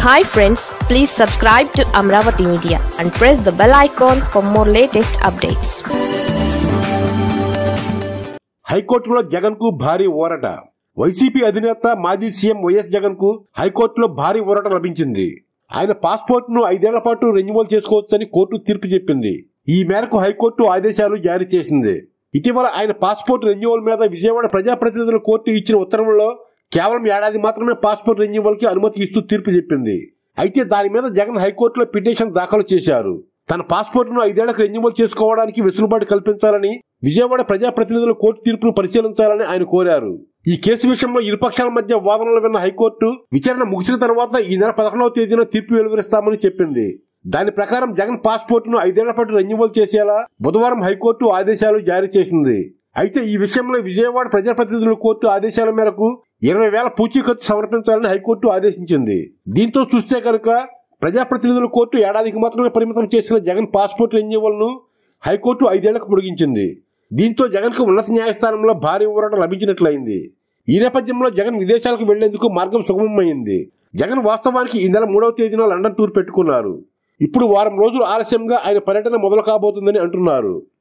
hi friends please subscribe to Amaravati media and press the bell icon for more latest updates హైకోర్టులో జగన్ కు భారీ ఊరట YCP అధినేత మాజీ సీఎం వైఎస్ జగన్ కు హైకోర్టులో భారీ ఊరట లభించింది ఆయన పాస్పోర్ట్ ను ఐదేళ్ల పాటు రెన్యువల్ చేసుకోవచ్చని కోర్టు తీర్పు చెప్పింది ఈ మేరకు హైకోర్టు ఆదేశాలు జారీ చేసింది ఇటీవల ఆయన పాస్పోర్ట్ రెన్యువల్ మీద విజయవాడ ప్రజాప్రతినిధుల కోర్టు ఇచ్చిన ఉత్తర్వుల్లో కేవలం ఏడాది మాత్రమే పాస్పోర్ట్ రెన్యువల్ కి అనుమతి ఇస్తూ తీర్పు చెప్పింది అయితే దాని మీద జగన్ హైకోర్టులో పిటిషన్ దాఖలు చేశారు తన పాస్పోర్ట్ ను ఐదేళ్లకు రెన్యువల్ చేసుకోవడానికి వెసులుబాటు కల్పించాలని విజయవాడ ప్రజాప్రతినిధుల కోర్టు తీర్పును పరిశీలించాలని ఆయన కోరారు ఈ కేసు విషయంలో ఇరుపక్షాల మధ్య వాదనలు విన్న హైకోర్టు విచారణ ముగిసిన తర్వాత ఈ నెల పదకొండవ తేదీన తీర్పు వెలువరిస్తామని చెప్పింది దాని ప్రకారం జగన్ పాస్పోర్ట్ ను ఐదేళ్ల పాటు రెన్యువల్ చేసేలా బుధవారం హైకోర్టు ఆదేశాలు జారీ చేసింది అయితే ఈ విషయంలో విజయవాడ ప్రజాప్రతినిధుల కోర్టు ఆదేశాల మేరకు ఇరవై వేల పూచీకత్తు సమర్పించాలని హైకోర్టు ఆదేశించింది దీంతో చూస్తే కనుక ప్రజాప్రతినిధుల కోర్టు ఏడాదికి మాత్రమే పరిమితం చేసిన జగన్ పాస్పోర్ట్ రెన్యువల్ ను హైకోర్టు ఐదేళ్లకు పొడిగించింది దీంతో జగన్ కు ఉన్నత న్యాయస్థానంలో భారీ ఊరట లభించినట్లయింది ఈ నేపథ్యంలో జగన్ విదేశాలకు వెళ్లేందుకు మార్గం సుగమమైంది జగన్ వాస్తవానికి ఈ నెల మూడవ తేదీన లండన్ టూర్ పెట్టుకున్నారు ఇప్పుడు వారం రోజులు ఆలస్యంగా ఆయన పర్యటన మొదలు కాబోతుందని అంటున్నారు